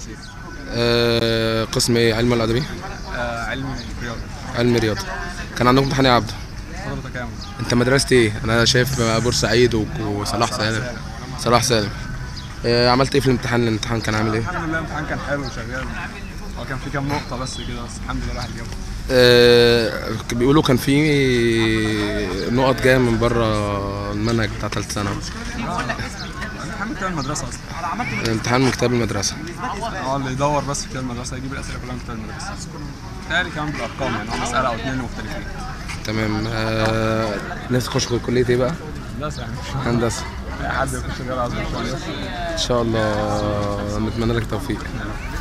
سيف آه قسم ايه علم ولا ادبي آه علمي رياضه علم رياضه كان عندكم امتحان ايه يا عبده طلبه تكامل انت مدرستي ايه انا شايف بورسعيد و- وصلاح سالم صلاح سالم آه عملت ايه في الامتحان الامتحان كان عامل ايه الحمد لله الامتحان كان حلو وشغال هو كان في كام نقطه بس كده بس الحمد لله الواحد جابه آه بيقولوا كان في نقط جايه من بره المنهج بتاع ثالثه ثانوي الامتحان بتاع المدرسه اصلا الامتحان من كتاب المدرسه هو اللي يدور بس في كتاب المدرسه يجيب الاسئله كلها من كتاب المدرسه تاني كمان بالارقام يعني هو مساله او اتنين مختلفين تمام آه نفسك تخش كليه ايه بقى بس يعني هندسه اي حد يخش رياضه عايز يخش هندسة. ان شاء الله نتمنى لك التوفيق